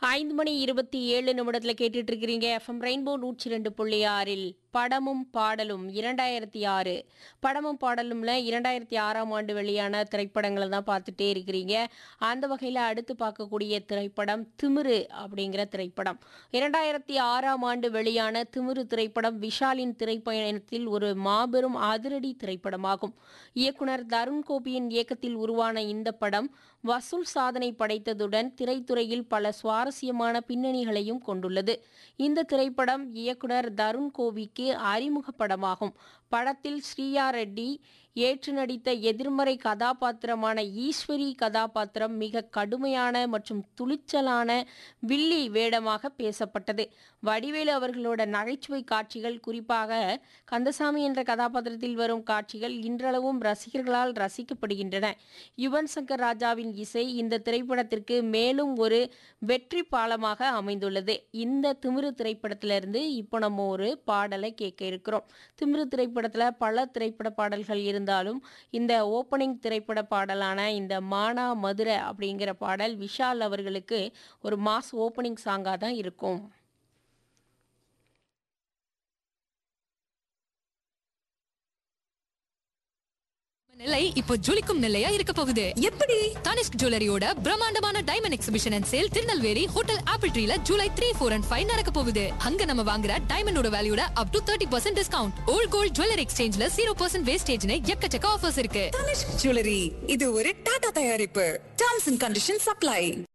ஐந்து மணி இருபத்தி ஏழு நிமிடத்துல கேட்டுட்டு இருக்கிறீங்க எஃப்எம் ரெயின்போ நூற்றி ரெண்டு புள்ளி ஆறில் படமும் பாடலும் இரண்டாயிரத்தி ஆறு படமும் பாடலும்ல இரண்டாயிரத்தி ஆறாம் ஆண்டு வெளியான திரைப்படங்களை தான் பார்த்துட்டே இருக்கிறீங்க அந்த வகையில் அடுத்து பார்க்கக்கூடிய திரைப்படம் திமிரு அப்படிங்கிற திரைப்படம் இரண்டாயிரத்தி ஆறாம் ஆண்டு வெளியான திமிரு திரைப்படம் விஷாலின் திரைப்பயணத்தில் ஒரு மாபெரும் அதிரடி திரைப்படமாகும் இயக்குனர் தருண் கோபியின் இயக்கத்தில் உருவான இந்த படம் வசூல் சாதனை படைத்ததுடன் திரைத்துறையில் பல சுவாரஸ்யமான பின்னணிகளையும் கொண்டுள்ளது இந்த திரைப்படம் இயக்குனர் தருண் கோபிக்கு அறிமுக படமாகும் படத்தில் ஸ்ரீயா ரெட்டி ஏற்று நடித்த எதிர்மறை கதாபாத்திரமான ஈஸ்வரி கதாபாத்திரம் மிக கடுமையான மற்றும் துணிச்சலான வில்லி வேடமாக பேசப்பட்டது வடிவேலு அவர்களோட நகைச்சுவை காட்சிகள் குறிப்பாக கந்தசாமி என்ற கதாபாத்திரத்தில் வரும் காட்சிகள் இன்றளவும் ரசிகர்களால் ரசிக்கப்படுகின்றன யுவன் சங்கர் ராஜாவின் இசை இந்த திரைப்படத்திற்கு மேலும் ஒரு வெற்றி பாலமாக அமைந்துள்ளது இந்த திமிரு திரைப்படத்திலிருந்து இப்போ நம்ம ஒரு பாடலை கேட்க இருக்கிறோம் திமிரு திரைப்படத்தில் பல திரைப்பட பாடல்கள் இருந்தாலும் இந்த ஓப்பனிங் திரைப்பட பாடலான இந்த மானா மதுரை அப்படிங்கிற பாடல் விஷால் அவர்களுக்கு ஒரு மாஸ் ஓப்பனிங் சாங்காக தான் இருக்கும் நிலை இப்போ ஜொலிக்கும் நிலையா இருக்க போகுது எப்படி தனிஷ்க் ஜுவல்லரியோட பிரம்மாண்டமான diamond exhibition and sale Tirunelveli hotel Apple ட்ரீல July three four and five நடக்க போகுது அங்க நம்ம வாங்குற டைமண்டோட வேல்யூட up to thirty percent discount old gold jewellery எக்ஸ்சேஞ்ச்ல ஜீரோ பர்சன்ட் வேஸ்டேஜ்னு எக்கச்சக்க ஆஃபர்ஸ் இருக்கு தனிஷ்க் ஜுவல்லரி இது ஒரு டாடா தயாரிப்பு டர்ம்ஸ் அண்ட் கண்டிஷன் சப்ளை